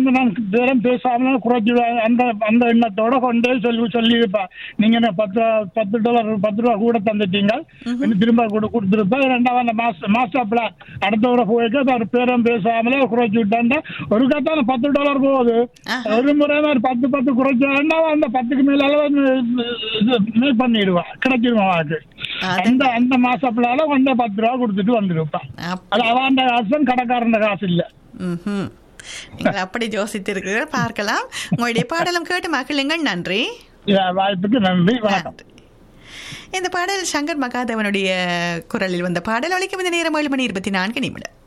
வந்து நான் பேரம் பேசாம குறைச்சி அந்த அந்த எண்ணத்தோட கொண்டே சொல்லி சொல்லி நீங்க என்ன பத்து பத்து டாலர் பத்து ரூபா கூட தந்துட்டீங்க இன்னும் திரும்ப கூட கொடுத்துருப்பேன் ரெண்டாவது அந்த மாஸ்டர் மாஸ்டர் பிளான் அடுத்த முறை போயிட்டு அவர் பேரம் பேசாமலே குறைச்சி விட்டாண்டா ஒரு கத்தான பத்து டாலர் போகுது ஆஹா. ஒரு முறை மாதிரி பத்து பத்து குறைச்சி வேண்டாம் அந்த பத்துக்கு மேல இது பண்ணிடுவான் கிடைச்சிருவான் அவனுக்கு அது- அந்த அந்த மாசப்பிளால கொண்டு பத்து ரூபா கொடுத்துட்டு வந்துருப்பான் அப்- அது அவன் காசு கடைக்காரன் காசு இல்ல ம்ஹும். நீங்கள் அப்படி யோசித்திருக்கிறீர்கள் பார்க்கலாம் உங்களுடைய பாடலும் கேட்டு மகிழுங்கள் நன்றி இத வாய்ப்புக்கு நன்றி வணக்கம் நன்றி. இந்த பாடல் சங்கர் மகாதேவனுடைய குரலில் வந்த பாடல் ஒழிக்கும் இந்த நேரம் ஏழு மணி இருபத்தி நான்கு நிமிடம்